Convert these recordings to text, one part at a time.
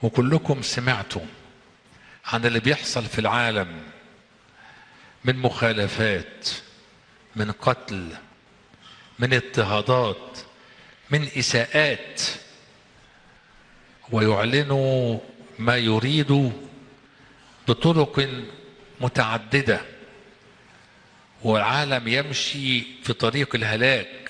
وكلكم سمعتوا عن اللي بيحصل في العالم من مخالفات من قتل من اضطهادات من اساءات ويعلنوا ما يريدوا بطرق متعدده والعالم يمشي في طريق الهلاك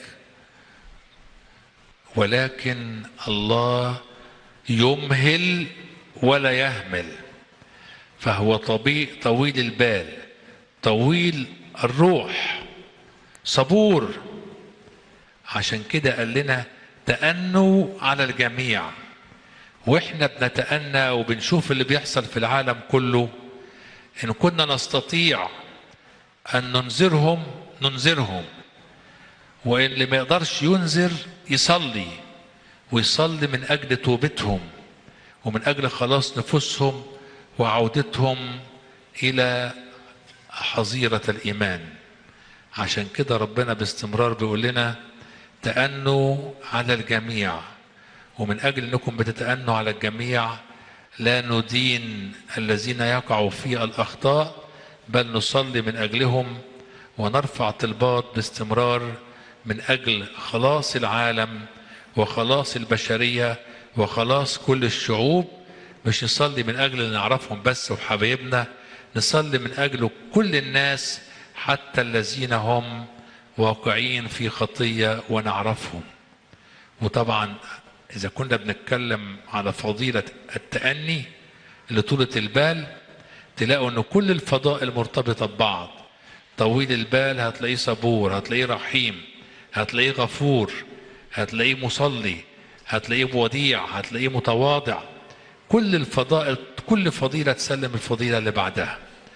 ولكن الله يمهل ولا يهمل فهو طبيعي طويل البال طويل الروح صبور عشان كده قال لنا تأنوا على الجميع واحنا بنتأنى وبنشوف اللي بيحصل في العالم كله ان كنا نستطيع ان ننذرهم ننذرهم وان اللي ما يقدرش ينذر يصلي ويصلي من اجل توبتهم ومن اجل خلاص نفوسهم وعودتهم الى حظيره الايمان عشان كده ربنا باستمرار بيقول لنا تأنوا على الجميع ومن أجل أنكم بتتأنوا على الجميع لا ندين الذين يقعوا في الأخطاء بل نصلي من أجلهم ونرفع طلبات باستمرار من أجل خلاص العالم وخلاص البشرية وخلاص كل الشعوب مش نصلي من أجل اللي نعرفهم بس وحبايبنا نصلي من أجل كل الناس حتى الذين هم واقعين في خطية ونعرفهم وطبعا إذا كنا بنتكلم على فضيلة التأني اللي طولة البال تلاقوا أن كل الفضائل مرتبطة ببعض طويل البال هتلاقيه صبور هتلاقيه رحيم هتلاقيه غفور هتلاقيه مصلي هتلاقيه وديع هتلاقيه متواضع كل الفضائل كل فضيلة تسلم الفضيلة اللي بعدها